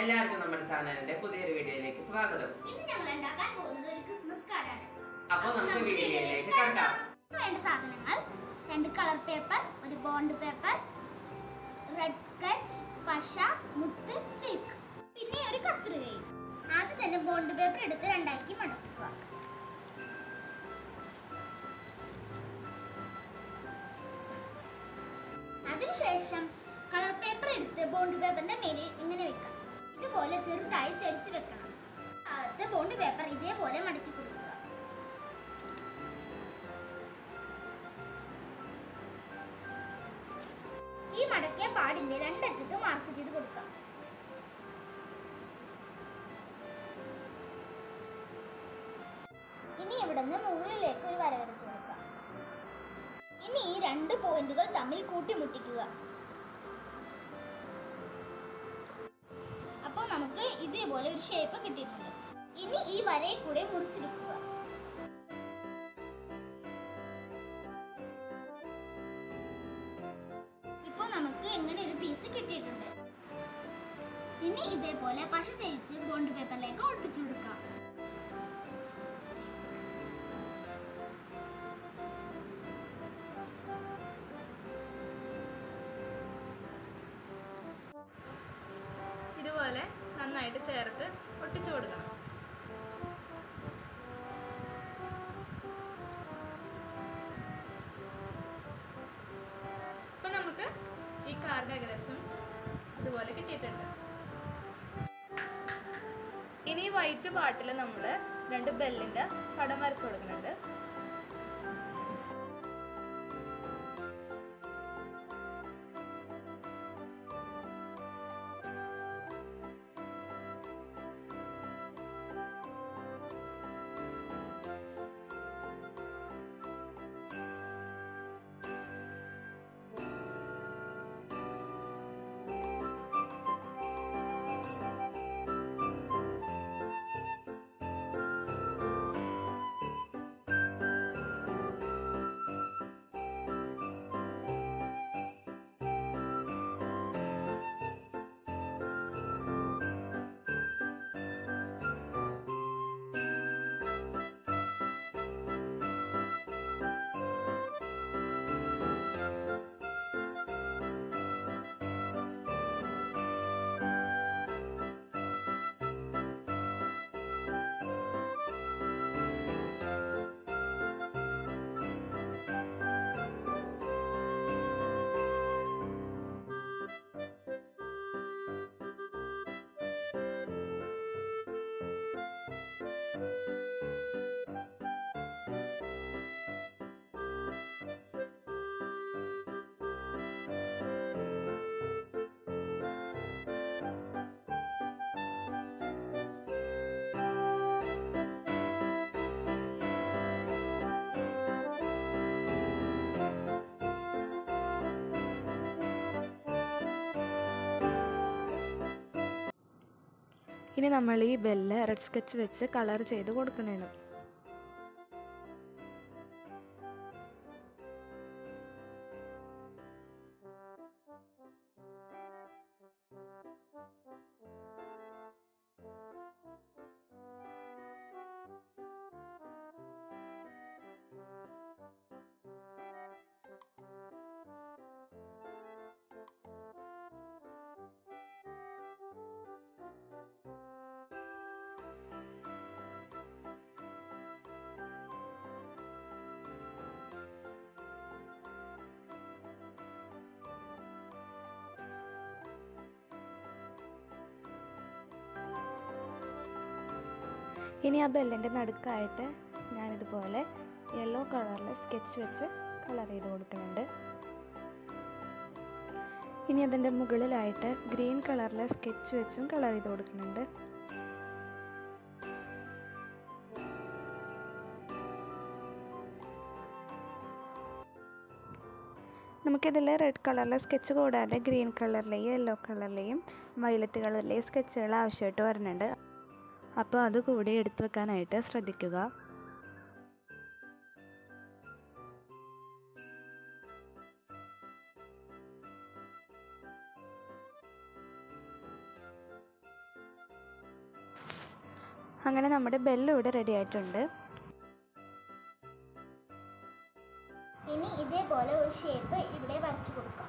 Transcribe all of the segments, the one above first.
എല്ലാവർക്കും നമ്മുടെ ചാനലിന്റെ പുതിയൊരു വീഡിയോയിലേക്ക് സ്വാഗതം ഇന്ന് ഞങ്ങൾ ഉണ്ടാക്കാൻ പോകുന്നത് ഒരു ക്രിസ്മസ് കാർഡാണ് അപ്പൊ നമുക്ക് വീഡിയോയിലേക്ക് കടക്കാം വേണ്ട സാധനങ്ങൾ രണ്ട് കളർ പേപ്പർ ഒരു ബോണ്ട് പേപ്പർ റെഡ് സ്കെച്ച് പശ മുത്ത് സിൽക്ക് പിന്നെ ഒരു കത്രികയും ആദ്യം തന്നെ ബോണ്ട് പേപ്പർ എടുത്ത് രണ്ടാക്കി മടക്കുക അതിനുശേഷം കളർ പേപ്പർ എടുത്ത് ബോണ്ട് പേപ്പറിന്റെ മേലിൽ ഇങ്ങനെ വെക്കാം ഇതുപോലെ ചെറുതായി ചരിച്ചു വെക്കണം ആദ്യത്തെ ബോണ്ട് പേപ്പർ ഇതേപോലെ മടക്കി കൊടുക്കുക ഈ മടക്കിയ പാടിന്റെ രണ്ടറ്റത്ത് മാർക്ക് ചെയ്ത് കൊടുക്കാം ഇനി ഇവിടുന്ന് മുകളിലേക്ക് ഒരു വര വരച്ചു കൊടുക്കാം ഇനി ഈ രണ്ട് പോയിന്റുകൾ തമ്മിൽ കൂട്ടിമുട്ടിക്കുക അപ്പോൾ നമുക്ക് ഇതേപോലെ ഒരു ഷേപ്പ് കിട്ടിയിട്ടുണ്ട് ഇനി ഈ വരയിൽ കൂടെ മുറിച്ചെടുക്കുക ഇപ്പോൾ നമുക്ക് എങ്ങനെ ഒരു പീസ് കിട്ടിയിട്ടുണ്ട് ഇനി ഇതേപോലെ പശ തേച്ച് ബോണ്ട് പേപ്പറിലേക്ക് ഒട്ടിച്ചു കൊടുക്കാം ഇതുപോലെ നന്നായിട്ട് ചേർത്ത് ഒട്ടിച്ചു കൊടുക്കണം ഇപ്പൊ നമുക്ക് ഈ കാർഡ് ഏകദേശം ഇതുപോലെ കിട്ടിയിട്ടുണ്ട് ഇനി ഈ വൈറ്റ് പാട്ടിൽ നമ്മൾ രണ്ട് ബെല്ലിന്റെ പടം വരച്ചു കൊടുക്കുന്നുണ്ട് ഇനി നമ്മൾ ഈ ബെല്ല് റെഡ് സ്കെച്ച് വെച്ച് കളർ ചെയ്ത് കൊടുക്കണേണ് ഇനി ആ ബെല്ലിൻ്റെ നടുക്കായിട്ട് ഞാനിതുപോലെ യെല്ലോ കളറിൽ സ്കെച്ച് വെച്ച് കളർ ചെയ്ത് കൊടുക്കുന്നുണ്ട് ഇനി അതിൻ്റെ മുകളിലായിട്ട് ഗ്രീൻ കളറിൽ സ്കെച്ച് വെച്ചും കളർ ചെയ്ത് കൊടുക്കുന്നുണ്ട് നമുക്കിതിൽ റെഡ് കളറിലെ സ്കെച്ച് കൂടാതെ ഗ്രീൻ കളറിലെയും യെല്ലോ കളറിലെയും വയലറ്റ് കളറിലെയും സ്കെച്ചുകൾ ആവശ്യമായിട്ട് വരുന്നുണ്ട് അപ്പോൾ അത് കൂടി എടുത്തു വെക്കാനായിട്ട് ശ്രദ്ധിക്കുക അങ്ങനെ നമ്മുടെ ബെല്ല് ഇവിടെ റെഡി ആയിട്ടുണ്ട് ഇനി ഇതേപോലെ ഒരു ഷേപ്പ് ഇവിടെ വരച്ചു കൊടുക്കാം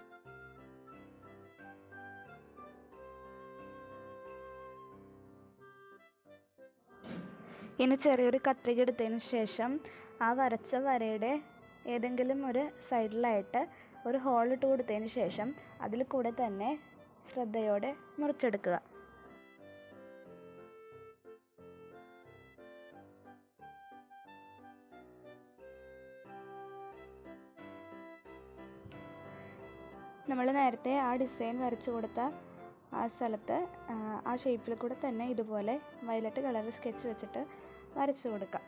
ഇനി ചെറിയൊരു കത്രിക എടുത്തതിന് ശേഷം ആ വരച്ച വരയുടെ ഏതെങ്കിലും ഒരു സൈഡിലായിട്ട് ഒരു ഹോൾ ഇട്ട് കൊടുത്തതിന് ശേഷം അതിൽ കൂടെ തന്നെ ശ്രദ്ധയോടെ മുറിച്ചെടുക്കുക നമ്മൾ നേരത്തെ ആ ഡിസൈൻ വരച്ചു കൊടുത്ത ആ സ്ഥലത്ത് ആ, ആ ഷേപ്പിൽ കൂടെ തന്നെ ഇതുപോലെ വയലറ്റ് കളർ സ്കെച്ച് വെച്ചിട്ട് വരച്ചു കൊടുക്കാം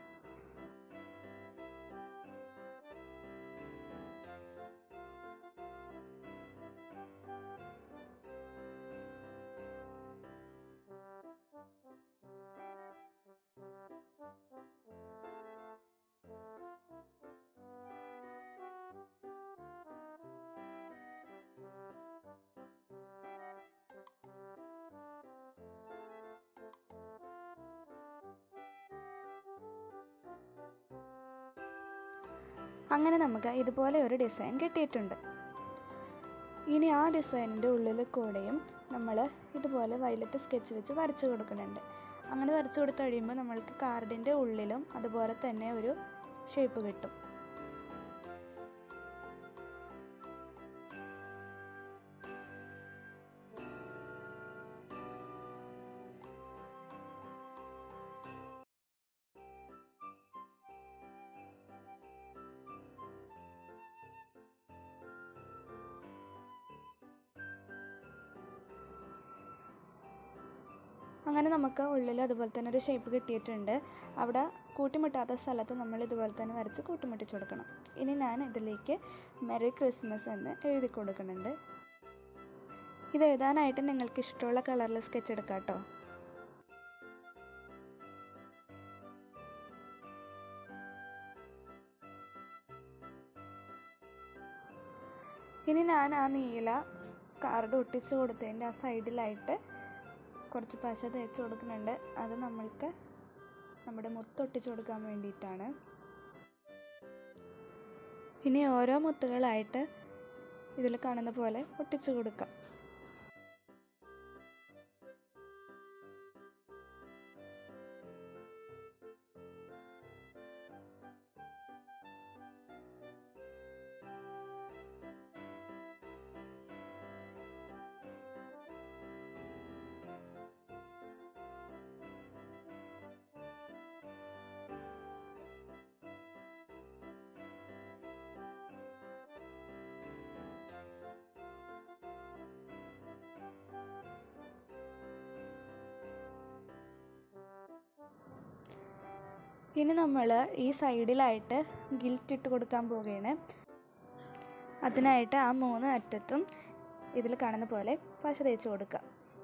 അങ്ങനെ നമുക്ക് ഇതുപോലെ ഒരു ഡിസൈൻ കിട്ടിയിട്ടുണ്ട് ഇനി ആ ഡിസൈനിൻ്റെ ഉള്ളിൽ കൂടെയും നമ്മൾ ഇതുപോലെ വയലറ്റ് സ്കെച്ച് വെച്ച് വരച്ചു കൊടുക്കുന്നുണ്ട് അങ്ങനെ വരച്ചു കൊടുത്ത് കഴിയുമ്പോൾ നമ്മൾക്ക് കാർഡിൻ്റെ ഉള്ളിലും അതുപോലെ തന്നെ ഒരു ഷേപ്പ് കിട്ടും അങ്ങനെ നമുക്ക് ഉള്ളിൽ അതുപോലെ തന്നെ ഒരു ഷേപ്പ് കിട്ടിയിട്ടുണ്ട് അവിടെ കൂട്ടിമുട്ടാത്ത സ്ഥലത്ത് നമ്മൾ ഇതുപോലെ തന്നെ വരച്ച് കൂട്ടിമുട്ടിച്ച് കൊടുക്കണം ഇനി ഞാൻ ഇതിലേക്ക് മെറി ക്രിസ്മസ് എന്ന് എഴുതി കൊടുക്കുന്നുണ്ട് ഇത് എഴുതാനായിട്ട് നിങ്ങൾക്ക് ഇഷ്ടമുള്ള കളറിൽ സ്കെച്ച് എടുക്കാം കേട്ടോ ഇനി ഞാൻ ആ നീല കാർഡ് ഒട്ടിച്ച് കൊടുത്തതിൻ്റെ ആ സൈഡിലായിട്ട് കുറച്ച് പശ തേച്ച് കൊടുക്കുന്നുണ്ട് അത് നമ്മൾക്ക് നമ്മുടെ മുത്തൊട്ടിച്ച് കൊടുക്കാൻ വേണ്ടിയിട്ടാണ് ഇനി ഓരോ മുത്തുകളായിട്ട് ഇതിൽ കാണുന്ന പോലെ ഒട്ടിച്ചു കൊടുക്കാം ഇനി നമ്മൾ ഈ സൈഡിലായിട്ട് ഗിൽറ്റ് ഇട്ട് കൊടുക്കാൻ പോവുകയാണ് അതിനായിട്ട് ആ മൂന്ന് അറ്റത്തും ഇതിൽ കാണുന്ന പോലെ പശ തേച്ച് കൊടുക്കുക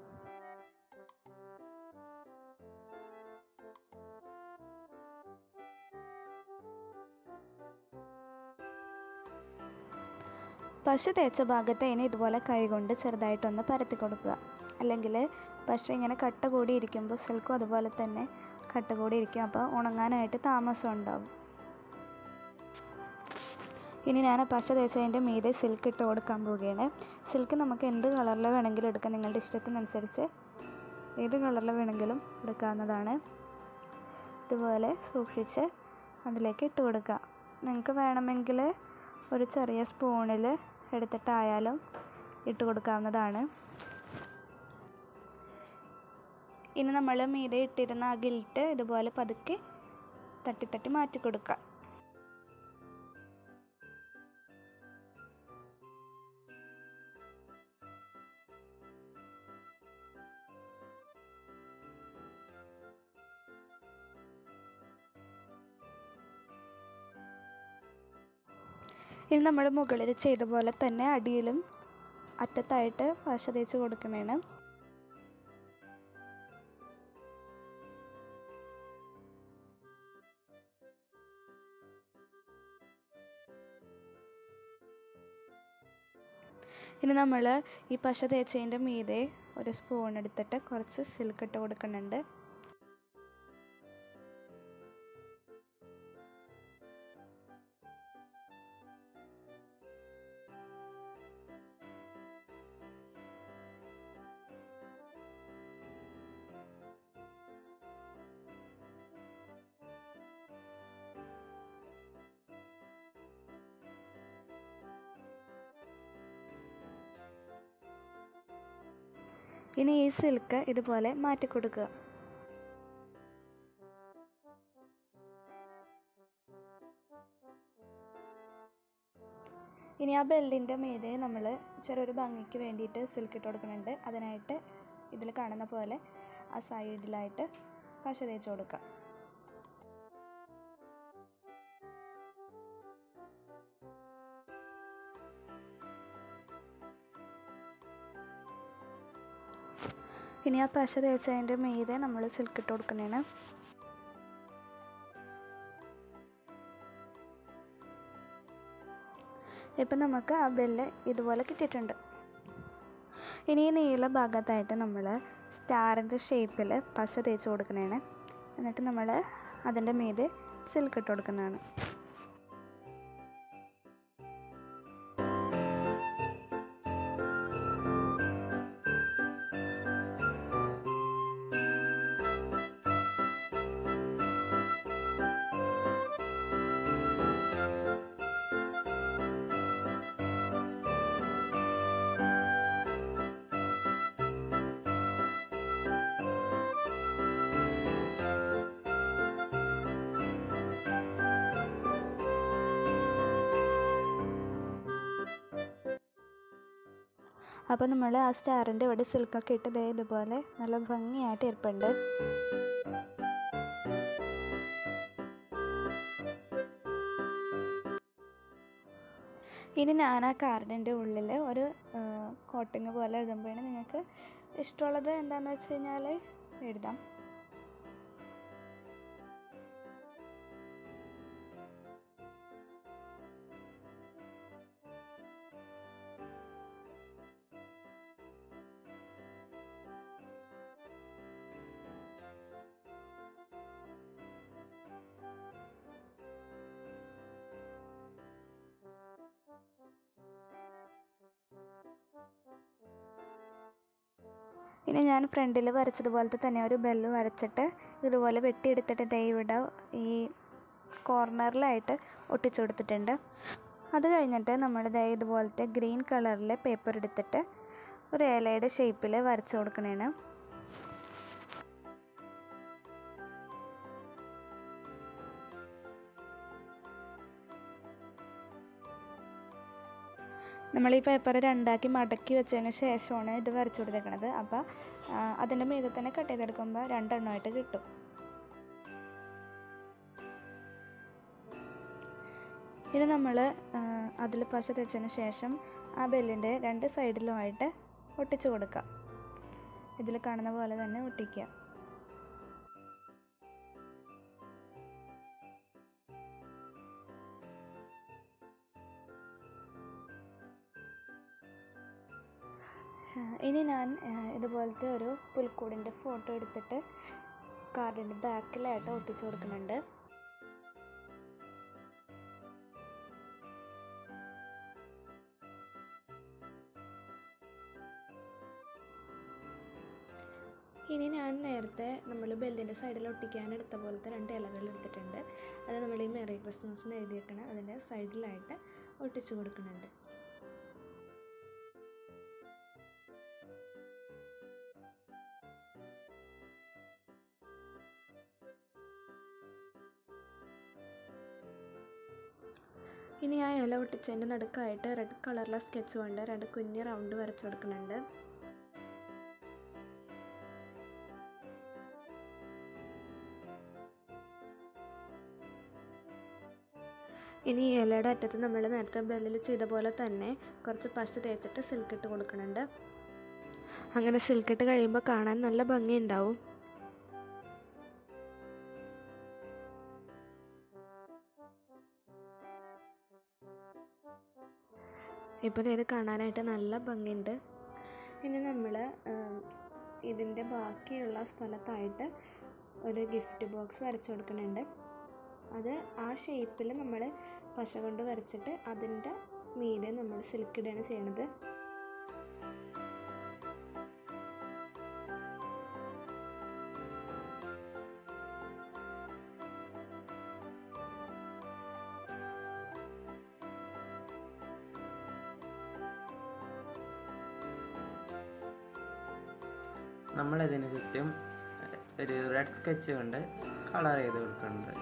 പശ തേച്ച ഭാഗത്ത് ഇനി ഇതുപോലെ കൈകൊണ്ട് ചെറുതായിട്ടൊന്ന് പരത്തി കൊടുക്കുക അല്ലെങ്കിൽ പശ ഇങ്ങനെ കട്ട കൂടി ഇരിക്കുമ്പോൾ സിൽക്കും അതുപോലെ തന്നെ കട്ട കൂടി ഇരിക്കും അപ്പോൾ ഉണങ്ങാനായിട്ട് താമസം ഉണ്ടാവും ഇനി ഞാൻ പശ തേച്ചതിൻ്റെ മീതെ സിൽക്ക് ഇട്ട് കൊടുക്കാൻ പോവുകയാണ് സിൽക്ക് നമുക്ക് എന്ത് കളറിൽ വേണമെങ്കിലും എടുക്കാം നിങ്ങളുടെ ഇഷ്ടത്തിനനുസരിച്ച് ഏത് കളറിൽ വേണമെങ്കിലും എടുക്കാവുന്നതാണ് ഇതുപോലെ സൂക്ഷിച്ച് അതിലേക്ക് ഇട്ട് കൊടുക്കുക നിങ്ങൾക്ക് വേണമെങ്കിൽ ഒരു ചെറിയ സ്പൂണിൽ എടുത്തിട്ടായാലും ഇട്ട് കൊടുക്കാവുന്നതാണ് ഇനി നമ്മൾ മീതെ ഇട്ടിരുന്ന ആ ഗിൽറ്റ് ഇതുപോലെ പതുക്കെ തട്ടി തട്ടി മാറ്റി കൊടുക്കുക ഇനി നമ്മൾ മുകളിൽ ചെയ്ത പോലെ തന്നെ അടിയിലും അറ്റത്തായിട്ട് പശ തേച്ച് കൊടുക്കണേണ് ഇനി നമ്മൾ ഈ പശ തേച്ചതിൻ്റെ മീതെ ഒരു സ്പൂൺ എടുത്തിട്ട് കുറച്ച് സിൽക്ക് ഇട്ട് കൊടുക്കുന്നുണ്ട് ഇനി ഈ സിൽക്ക് ഇതുപോലെ മാറ്റി കൊടുക്കുക ഇനി ആ ബെല്ലിൻ്റെ മീതെ നമ്മൾ ചെറിയൊരു ഭംഗിക്ക് വേണ്ടിയിട്ട് സിൽക്ക് ഇട്ട് കൊടുക്കുന്നുണ്ട് അതിനായിട്ട് ഇതിൽ കാണുന്ന പോലെ ആ സൈഡിലായിട്ട് പശ തേച്ച് കൊടുക്കുക ഇനി ആ പശ തേച്ചതിൻ്റെ മീതെ നമ്മൾ സിൽക്ക് ഇട്ട് കൊടുക്കണേണ് ഇപ്പം നമുക്ക് ആ ബെല്ല് ഇതുപോലെ കിട്ടിയിട്ടുണ്ട് ഇനി ഈ നീല ഭാഗത്തായിട്ട് നമ്മൾ സ്റ്റാറിൻ്റെ ഷേപ്പിൽ പശ തേച്ച് കൊടുക്കണേണ് എന്നിട്ട് നമ്മൾ അതിൻ്റെ മീതെ സിൽക്ക് ഇട്ട് കൊടുക്കുന്നതാണ് അപ്പോൾ നമ്മൾ ആ സ്റ്റാറിൻ്റെ ഇവിടെ സിൽക്കൊക്കെ ഇട്ട് ദേ ഇതുപോലെ നല്ല ഭംഗിയായിട്ട് ഇരിപ്പുണ്ട് ഇനി ഞാൻ ആ കാർഡിൻ്റെ ഉള്ളിൽ ഒരു കോട്ടിങ് പോലെ എഴുതുമ്പോഴാണ് നിങ്ങൾക്ക് ഇഷ്ടമുള്ളത് എന്താണെന്ന് വെച്ച് കഴിഞ്ഞാൽ എഴുതാം ഇനി ഞാൻ ഫ്രണ്ടിൽ വരച്ചതുപോലത്തെ തന്നെ ഒരു ബെല്ല് വരച്ചിട്ട് ഇതുപോലെ വെട്ടിയെടുത്തിട്ട് ദേ ഇവിടെ ഈ കോർണറിലായിട്ട് ഒട്ടിച്ചു കൊടുത്തിട്ടുണ്ട് അത് കഴിഞ്ഞിട്ട് നമ്മൾ ദേ ഇതുപോലത്തെ ഗ്രീൻ കളറിലെ പേപ്പർ എടുത്തിട്ട് ഒരു ഇലയുടെ ഷേപ്പിൽ വരച്ച് കൊടുക്കണേണ് നമ്മൾ ഈ പേപ്പർ രണ്ടാക്കി മടക്കി വെച്ചതിന് ശേഷമാണ് ഇത് വരച്ചു കൊടുത്തേക്കണത് അപ്പോൾ അതിൻ്റെ മീതെ തന്നെ കട്ട് ചെയ്തെടുക്കുമ്പോൾ രണ്ടെണ്ണമായിട്ട് കിട്ടും ഇനി നമ്മൾ അതിൽ പശ തെച്ചതിന് ശേഷം ആ ബെല്ലിൻ്റെ രണ്ട് സൈഡിലുമായിട്ട് ഒട്ടിച്ചു കൊടുക്കാം ഇതിൽ കാണുന്ന പോലെ തന്നെ ഒട്ടിക്കുക ഇനി ഞാൻ ഇതുപോലത്തെ ഒരു പുൽക്കൂടിൻ്റെ ഫോട്ടോ എടുത്തിട്ട് കാർഡിൻ്റെ ബാക്കിലായിട്ട് ഒട്ടിച്ചു കൊടുക്കുന്നുണ്ട് ഇനി ഞാൻ നേരത്തെ നമ്മൾ ബെല്ലിൻ്റെ സൈഡിൽ ഒട്ടിക്കാൻ എടുത്ത പോലത്തെ രണ്ട് ഇലകൾ എടുത്തിട്ടുണ്ട് അത് നമ്മൾ ഈ മെറി ക്രിസ്മസ് എന്ന് എഴുതിയേക്കണ അതിൻ്റെ സൈഡിലായിട്ട് ഒട്ടിച്ചു കൊടുക്കുന്നുണ്ട് ഇനി ആ ഇല ഒട്ടിച്ചതിൻ്റെ നടുക്കായിട്ട് റെഡ് കളറിലെ സ്കെച്ച് കൊണ്ട് രണ്ട് കുഞ്ഞ് റൗണ്ട് വരച്ചു കൊടുക്കുന്നുണ്ട് ഇനി ഈ ഇലയുടെ അറ്റത്ത് നമ്മൾ നേരത്തെ ബെല്ലിൽ ചെയ്ത പോലെ തന്നെ കുറച്ച് പശ തേച്ചിട്ട് സിൽക്ക് ഇട്ട് കൊടുക്കുന്നുണ്ട് അങ്ങനെ സിൽക്ക് ഇട്ട് കഴിയുമ്പോൾ കാണാൻ നല്ല ഭംഗി ഉണ്ടാവും ഇപ്പോൾ ഇത് കാണാനായിട്ട് നല്ല ഭംഗിയുണ്ട് ഇനി നമ്മൾ ഇതിൻ്റെ ബാക്കിയുള്ള സ്ഥലത്തായിട്ട് ഒരു ഗിഫ്റ്റ് ബോക്സ് വരച്ചു കൊടുക്കുന്നുണ്ട് അത് ആ ഷേപ്പിൽ നമ്മൾ പശ കൊണ്ട് വരച്ചിട്ട് അതിൻ്റെ മീതെ നമ്മൾ സിൽക്ക് ഇടുകയാണ് ചെയ്യണത് നമ്മളിതിന് ചുറ്റും ഒരു റെഡ് സ്കെച്ച് കൊണ്ട് കളർ ചെയ്ത് കൊടുക്കുന്നുണ്ട്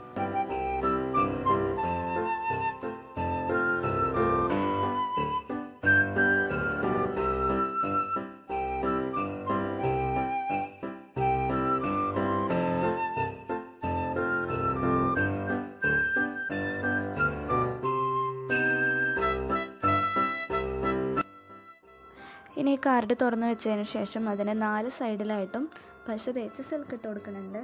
ഇനി ഈ കാർഡ് തുറന്ന് വെച്ചതിന് ശേഷം അതിന് നാല് സൈഡിലായിട്ടും പശ തേച്ച് സിൽക്ക് ഇട്ട് കൊടുക്കുന്നുണ്ട്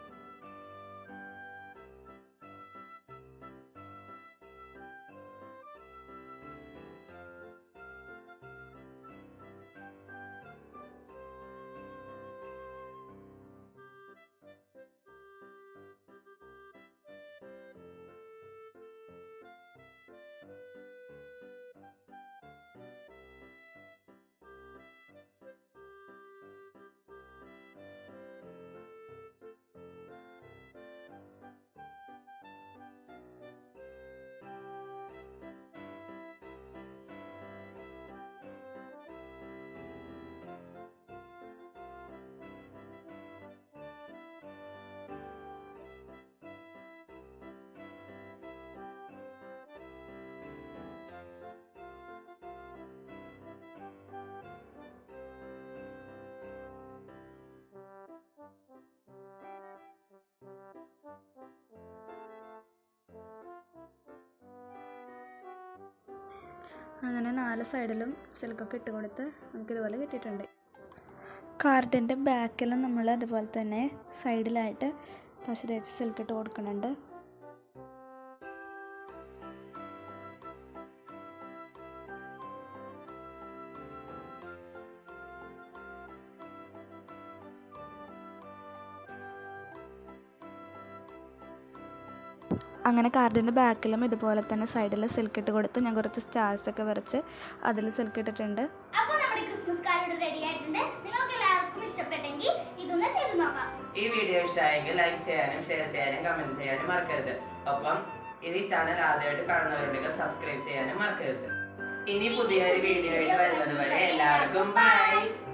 അങ്ങനെ നാല് സൈഡിലും സിൽക്കൊക്കെ ഇട്ട് കൊടുത്ത് നമുക്കിതുപോലെ കിട്ടിയിട്ടുണ്ട് കാർഡിൻ്റെ ബാക്കിലും നമ്മൾ അതുപോലെ തന്നെ സൈഡിലായിട്ട് പശ തേച്ച് സിൽക്ക് ഇട്ട് കൊടുക്കുന്നുണ്ട് അങ്ങനെ കാർഡിൻ്റെ ബാക്കിലും ഇതുപോലെ തന്നെ സൈഡിൽ സിൽക്ക് ഇട്ട് കൊടുത്ത് ഞാൻ കുറച്ച് സ്റ്റാർസ് ഒക്കെ വരച്ച് അതിൽ സിൽക്ക് ഇട്ടിട്ടുണ്ട് അപ്പോൾ നമ്മുടെ ക്രിസ്മസ് കാർഡ് റെഡി ആയിട്ടുണ്ട് നിങ്ങൾക്ക് എല്ലാവർക്കും ഇഷ്ടപ്പെട്ടെങ്കിൽ ഇതൊന്ന് ചെയ്ത് നോക്കാം ഈ വീഡിയോ ഇഷ്ടമായെങ്കിൽ ലൈക്ക് ചെയ്യാനും ഷെയർ ചെയ്യാനും കമന്റ് ചെയ്യാനും മറക്കരുത് ഒപ്പം ഇത് ഈ ചാനൽ ആദ്യമായിട്ട് കാണുന്നവരുണ്ടെങ്കിൽ സബ്സ്ക്രൈബ് ചെയ്യാനും മറക്കരുത് ഇനി പുതിയൊരു വീഡിയോ ആയിട്ട് വരുന്നത് വരെ എല്ലാവർക്കും ബൈ